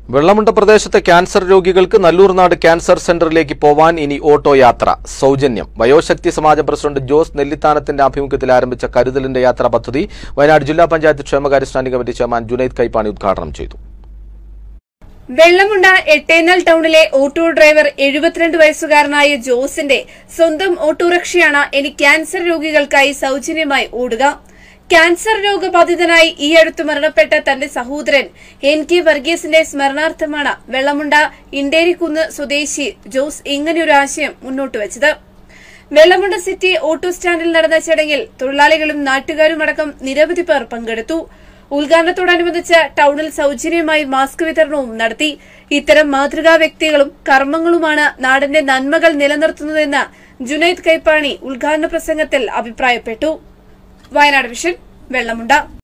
വെള്ളമുണ്ട പ്രദേശത്തെ ക്യാൻസർ രോഗികൾക്ക് നല്ലൂർനാട് ക്യാൻസർ സെന്ററിലേക്ക് പോവാൻ ഇനി ഓട്ടോ യാത്ര സൗജന്യം വയോശക്തി സമാജം പ്രസിഡന്റ് ജോസ് നെല്ലിത്താനത്തിന്റെ ആഭിമുഖ്യത്തിൽ ആരംഭിച്ച കരുതലിന്റെ യാത്രാ പദ്ധതി വയനാട് ജില്ലാ പഞ്ചായത്ത് ക്ഷേമകാര്യ standing committee chairman Junaid Kaippani ഉദ്ഘാടനം ചെയ്തു വെള്ളമുണ്ട എട്ടേനൽ ടൌണിലെ ഓട്ടോ ഡ്രൈവർ എഴുപത്തിരണ്ട് വയസ്സുകാരനായ ജോസിന്റെ സ്വന്തം ഓട്ടോറിക്ഷയാണ് ഇനി ക്യാൻസർ രോഗികൾക്കായി സൌജന്യമായി ഓടുക ക്യാൻസർ രോഗബാധിതനായി ഈ അടുത്ത് മരണപ്പെട്ട തന്റെ സഹോദരൻ എൻ കെ വർഗീസിന്റെ സ്മരണാർത്ഥമാണ് വെള്ളമുണ്ട ഇണ്ടേരിക്കുന്ന് സ്വദേശി ജോസ് ഇങ്ങനെയൊരു ആശയം മുന്നോട്ട് വെച്ചത് വെള്ളമുണ്ട സിറ്റി ഓട്ടോ സ്റ്റാൻഡിൽ നടന്ന ചടങ്ങിൽ തൊഴിലാളികളും നാട്ടുകാരുമടക്കം നിരവധി പേർ പങ്കെടുത്തു ഉദ്ഘാടനത്തോടനുബന്ധിച്ച് ടൌണിൽ സൌജന്യമായി മാസ്ക് വിതരണവും നടത്തി ഇത്തരം മാതൃകാ വ്യക്തികളും കർമ്മങ്ങളുമാണ് നാടിന്റെ നന്മകൾ നിലനിർത്തുന്നതെന്ന് ജുനൈദ് കൈപ്പാണി ഉദ്ഘാടന പ്രസംഗത്തിൽ അഭിപ്രായപ്പെട്ടു വയനാട് വിഷൻ വെള്ളമുണ്ട